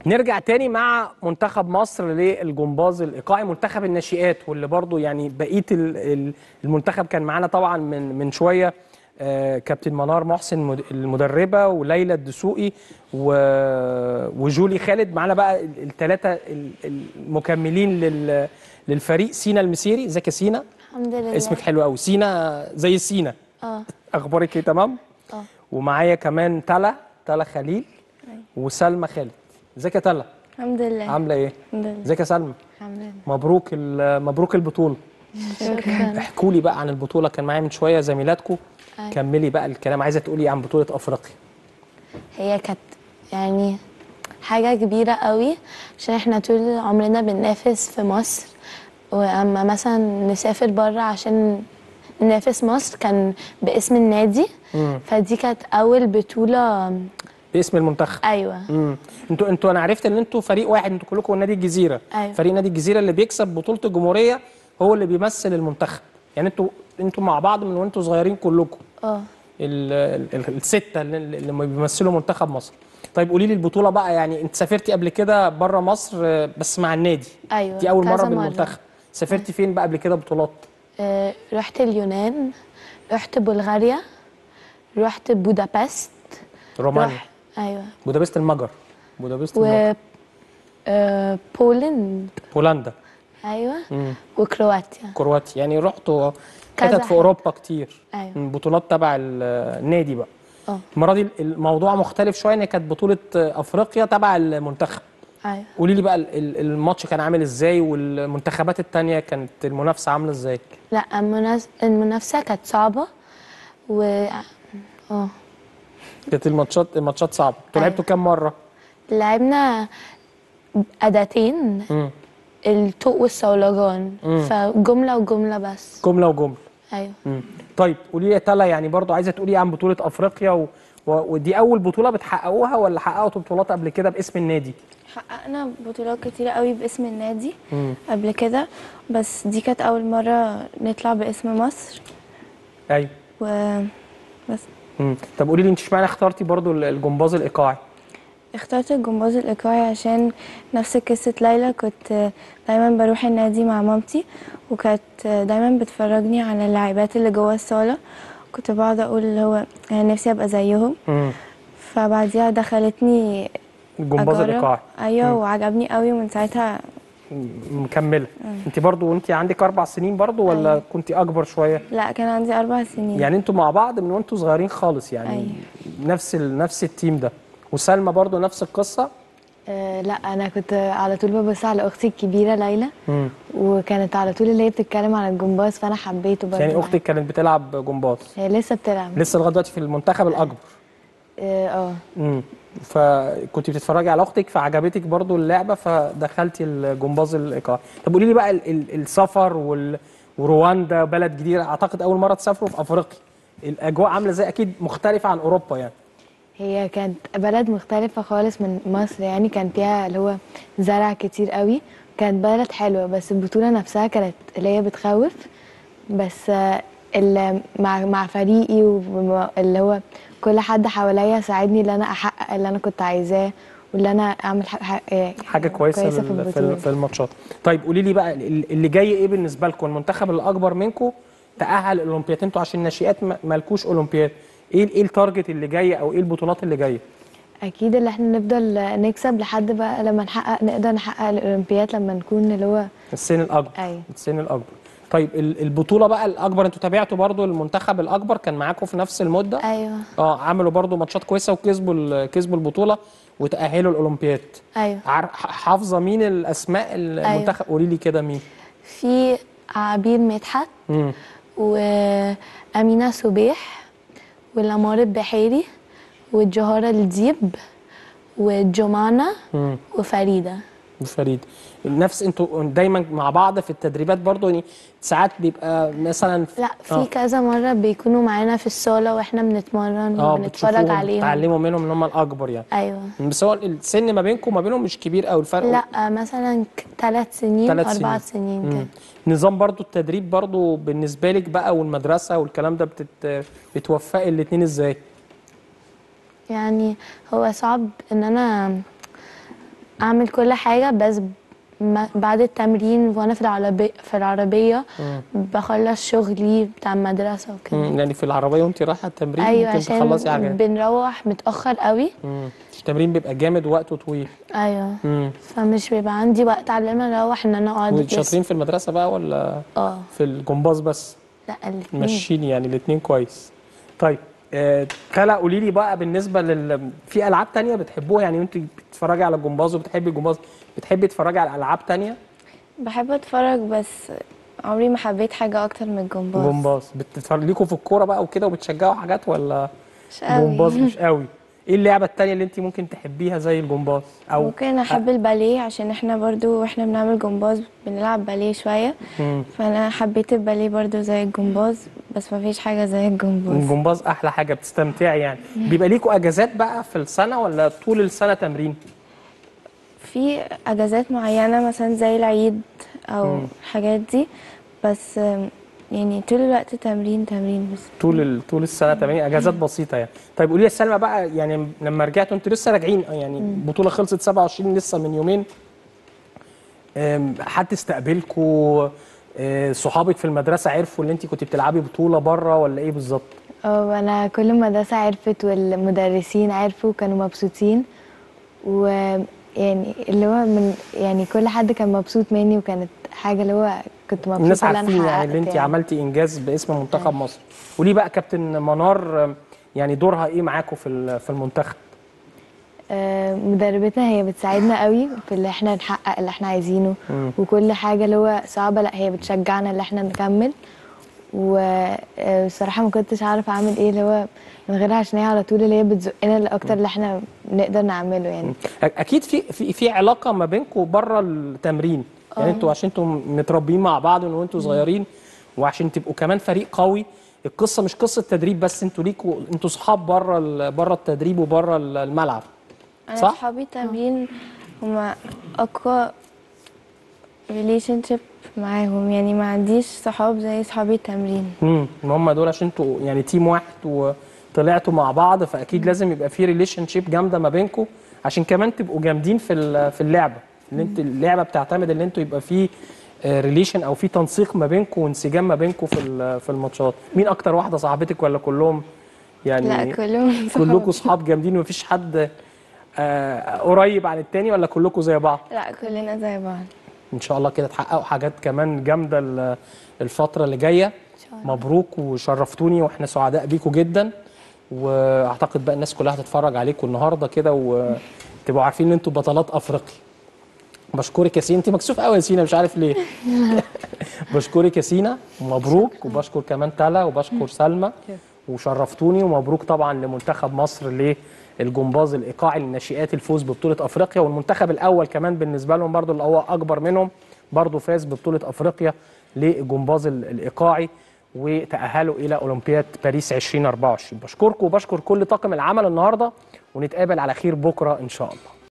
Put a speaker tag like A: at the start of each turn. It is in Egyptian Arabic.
A: نرجع تاني مع منتخب مصر للجمباز الايقاعي منتخب الناشئات واللي برضو يعني بقيه ال- ال- المنتخب كان معانا طبعا من من شويه آه، كابتن منار محسن مد- المدربه وليلى الدسوقي و- وجولي خالد معانا بقى الثلاثه المكملين لل- للفريق سينا المسيري ازيك يا سينا
B: الحمد لله
A: اسمك حلو قوي سينا زي سينا
B: اه
A: اخبارك ايه تمام
B: اه
A: ومعايا كمان تلا تلا خليل وسلمى خالد ازيك يا تلا
B: الحمد لله
A: عامله ايه
B: الحمد لله
A: ازيك يا سلمى
B: الحمد لله
A: مبروك ال- مبروك البطوله
B: شكرا
A: احكوا لي بقى عن البطوله كان معايا من شويه زميلاتكم
B: أيوة.
A: كملي بقى الكلام عايزه تقولي عن بطوله افريقيا
B: هي كانت يعني حاجة كبيرة قوي عشان احنا طول عمرنا بننافس في مصر واما مثلا نسافر بره عشان ننافس مصر كان باسم النادي
A: مم.
B: فدي كانت اول بطولة
A: باسم المنتخب
B: ايوه
A: امم انتوا انتوا انا عرفت ان انتوا فريق واحد انتوا كلكم نادي الجزيره
B: أيوة.
A: فريق نادي الجزيره اللي بيكسب بطوله الجمهوريه هو اللي بيمثل المنتخب يعني انتوا انتوا مع بعض من وانتوا صغيرين كلكم
B: اه
A: ال- ال- السته اللي اللي بيمثلوا منتخب مصر طيب قولي لي البطوله بقى يعني انت سافرتي قبل كده بره مصر آه، بس مع النادي
B: ايوه
A: دي اول مره
B: كذا
A: بالمنتخب سافرتي فين بقى قبل كده بطولات
B: آه، رحت اليونان رحت بلغاريا رحت بودابست
A: رومانيا
B: رح ايوه
A: بودابست المجر بودابست
B: و
A: المجر
B: آه، بولند
A: بولندا
B: ايوه
A: مم.
B: وكرواتيا
A: كرواتيا يعني رحتوا
B: كذا
A: حتت في
B: حتة.
A: اوروبا كتير
B: ايوه
A: مم، بطولات تبع ال- النادي بقى
B: اه
A: المره دي الموضوع مختلف شويه ان كانت بطوله افريقيا تبع المنتخب
B: ايوه
A: قولي لي بقى ال- ال- الماتش كان عامل ازاي والمنتخبات التانية كانت المنافسه عامله ازاي
B: لا المناس- المنافسه كانت صعبه و اه
A: كانت الماتشات الماتشات صعبه انتوا
B: أيوة.
A: لعبتوا كام مره
B: لعبنا اداتين
A: مم.
B: الطوق والصولجان
A: مم.
B: فجمله وجمله بس
A: جمله وجمله
B: ايوه
A: مم. طيب قولي لي يا تلا يعني برضو عايزه تقولي عن بطوله افريقيا و... و... ودي اول بطوله بتحققوها ولا حققتوا بطولات قبل كده باسم النادي
C: حققنا بطولات كتيرة قوي باسم النادي
A: مم.
C: قبل كده بس دي كانت أول مرة نطلع باسم مصر
A: ايوه
C: وبس
A: مم. طب قولي لي انت اشمعنى اخترتي برضو ال- الجمباز الايقاعي
C: اخترت الجمباز الإيقاعي عشان نفس قصة ليلى كنت دايما بروح النادي مع مامتي وكانت دايما بتفرجني على اللاعبات اللي جوه الصالة كنت بقعد أقول اللي هو أنا نفسي أبقى زيهم
A: مم.
C: فبعديها دخلتني
A: الجمباز
C: أجرب.
A: الايقاعي
C: أيوة
A: مم.
C: وعجبني قوي ومن ساعتها
A: مم. مكمله انت برضو وانت عندك اربع سنين برضو ولا
C: أيوة.
A: كنت اكبر شويه
C: لا كان عندي أربع سنين
A: يعني انتوا مع بعض من وانتوا صغيرين خالص يعني
C: أيوة.
A: نفس ال... نفس التيم ده وسلمى برضو نفس القصه
D: آه لا انا كنت على طول ببص على اختي الكبيره ليلى
A: مم.
D: وكانت على طول اللي هي بتتكلم عن الجمباز فانا حبيته برضه
A: يعني
D: معاها.
A: اختك كانت بتلعب جمباز
D: هي لسه بتلعب
A: لسه لغايه دلوقتي في المنتخب الاكبر
D: اه آه.
A: امم فكنت بتتفرجي على اختك فعجبتك برضو اللعبه فدخلتي الجمباز الايقاعي طب قولي لي بقى ال- ال- السفر وال... ورواندا بلد جديده اعتقد اول مره تسافروا في افريقيا الاجواء عامله ازاي اكيد مختلفه عن اوروبا يعني
D: هي كانت بلد مختلفه خالص من مصر يعني كان فيها اللي هو زرع كتير قوي كانت بلد حلوه بس البطوله نفسها كانت اللي هي بتخوف بس آه، ال- مع مع فريقي واللي هو كل حد حواليا ساعدني ان انا احقق اللي انا كنت عايزاه واللي انا اعمل ح- ح- آه،
A: حاجه كويسه,
D: كويسة
A: في,
D: في
A: ال- في,
D: البطولة.
A: ال- في الماتشات طيب قولي لي بقى ال- اللي جاي ايه بالنسبه لكم المنتخب الاكبر منكم تاهل الاولمبياد انتوا عشان ناشئات ما- مالكوش اولمبياد ايه ايه التارجت اللي جاي او ايه البطولات اللي جايه
D: اكيد اللي احنا نفضل نكسب لحد بقى لما نحقق نقدر نحقق الاولمبياد لما نكون اللي هو
A: السن الاكبر
D: أيوة.
A: السن الاكبر طيب ال- البطوله بقى الاكبر انتوا تابعتوا برضو المنتخب الاكبر كان معاكم في نفس المده
B: ايوه
A: اه عملوا برضو ماتشات كويسه وكسبوا ال- كسبوا البطوله وتاهلوا الاولمبياد
B: ايوه
A: عار- ح- حافظه مين الاسماء المنتخب قولي لي كده مين
B: في عبير مدحت
A: امم
B: وأمينة صبيح والأمار البحيري والجوهرة الديب والجمانة
A: امم
B: وفريدة
A: فريد نفس انتوا دايما مع بعض في التدريبات برضو يعني ساعات بيبقى مثلا
B: لا في
A: آه.
B: كذا مرة بيكونوا معانا في الصالة واحنا بنتمرن
A: اه
B: وبنتفرج
A: بتشوفوهم
B: عليهم
A: بتتعلموا منهم ان هم الاكبر يعني
B: ايوه
A: بس هو السن ما بينكم وما بينهم مش كبير قوي الفرق
B: لا مثلا ثلاث سنين
A: ثلاث
B: أربع
A: سنين.
B: سنين
A: مم.
B: كده
A: نظام برضو التدريب برضو بالنسبه لك بقى والمدرسه والكلام ده بتت... بتوفقي الاثنين ازاي
B: يعني هو صعب ان انا اعمل كل حاجه بس ما بعد التمرين وانا في العربيه في العربيه بخلص شغلي بتاع المدرسه وكده
A: مم. يعني في العربيه وانت رايحه التمرين
B: ايوه
A: ممكن
B: عشان
A: تخلصي حاجات
B: بنروح متاخر قوي
A: مم. التمرين بيبقى جامد وقته طويل
B: ايوه
A: مم.
B: فمش بيبقى عندي وقت على ما اروح ان انا اقعد بس
A: شاطرين في المدرسه بقى ولا
B: اه
A: في الجمباز بس
B: لا الاثنين
A: ماشيين يعني الاثنين كويس طيب آه، خلا قولي لي بقى بالنسبه لل في العاب تانية بتحبوها يعني انت بتتفرجي على الجمباز وبتحبي الجمباز بتحبي تتفرجي على العاب تانية
C: بحب اتفرج بس عمري ما حبيت حاجة اكتر من الجمباز
A: جمباز بتتفرجي ليكوا في الكوره بقى وكده وبتشجعوا حاجات ولا
C: مش قوي
A: جمباز مش قوي ايه اللعبه التانية اللي انت ممكن تحبيها زي الجمباز او
C: ممكن احب الباليه عشان احنا برضو واحنا بنعمل جمباز بنلعب باليه شوية
A: مم.
C: فانا حبيت الباليه برضو زي الجمباز بس ما فيش حاجة زي الجمباز
A: الجمباز احلى حاجه بتستمتعي يعني بيبقى ليكوا اجازات بقى في السنه ولا طول السنه تمرين
C: في اجازات معينة مثلا زي العيد او الحاجات دي بس آم، يعني طول الوقت تمرين تمرين بس
A: طول ال... طول السنه تمرين اجازات بسيطه يعني طيب قولي لي يا سلمى بقى يعني لما رجعتوا انتوا لسه راجعين يعني البطوله خلصت 27 لسه من يومين أم، حد استقبلكوا أه، صحابك في المدرسه عرفوا ان انت كنت بتلعبي بطوله بره ولا ايه بالظبط
D: اه انا كل المدرسة عرفت والمدرسين عرفوا وكانوا مبسوطين ويعني اللي هو من يعني كل حد كان مبسوط مني وكانت حاجة اللي هو كنت مبسوطة
A: الناس
D: اللي
A: عارفين
D: انا
A: يعني اللي
D: حققت
A: انت عملتي انجاز باسم منتخب مصر قولي بقى كابتن منار أم، يعني دورها ايه معاكم في ال- في المنتخب
D: آه، مدربتنا هي بتساعدنا قوي في اللي احنا نحقق اللي احنا عايزينه
A: مم.
D: وكل حاجة اللي هو صعبة لا هي بتشجعنا اللي احنا نكمل والصراحة ما كنتش عارفة اعمل ايه اللي هو من غيرها عشان هي على طول اللي هي بتزقنا لاكتر اللي احنا نقدر نعمله يعني
A: اكيد في في في علاقه ما بينكم بره التمرين يعني انتوا عشان انتوا متربيين مع بعض من وانتوا صغيرين وعشان تبقوا كمان فريق قوي القصه مش قصه تدريب بس انتوا ليكوا انتوا صحاب بره ال- بره التدريب وبره ال- الملعب
C: انا
A: صح؟
C: صحابي التمرين هما اقوى ريليشن شيب معاهم يعني ما عنديش صحاب زي صحابي التمرين
A: امم هم دول عشان انتوا يعني تيم واحد وطلعتوا مع بعض فاكيد لازم يبقى في ريليشن شيب جامده ما بينكم عشان كمان تبقوا جامدين في ال- في اللعبه ان انت اللعبه بتعتمد ان انتوا يبقى في ريليشن او في تنسيق ما بينكم وانسجام ما بينكم في ال- في الماتشات مين اكتر واحده صاحبتك ولا كلهم يعني
C: لا كلهم صحاب
A: كلكم صحاب جامدين ومفيش حد آه، قريب عن التاني ولا كلكم زي بعض
C: لا كلنا زي بعض
A: ان شاء الله كده تحققوا حاجات كمان جامده ال- الفتره اللي جايه مبروك وشرفتوني واحنا سعداء بيكم جدا واعتقد بقى الناس كلها هتتفرج عليكم النهارده كده وتبقوا عارفين ان انتوا بطلات افريقيا بشكرك يا سينا انت مكسوف قوي يا سينا مش عارف ليه بشكرك يا سينا ومبروك وبشكر كمان تالا وبشكر سلمى وشرفتوني ومبروك طبعا لمنتخب مصر للجمباز الايقاعي للناشئات الفوز ببطوله افريقيا والمنتخب الاول كمان بالنسبه لهم برضو اللي هو اكبر منهم برضو فاز ببطوله افريقيا للجمباز ال- الايقاعي وتاهلوا الى اولمبياد باريس 2024 بشكركم وبشكر كل طاقم العمل النهارده ونتقابل على خير بكره ان شاء الله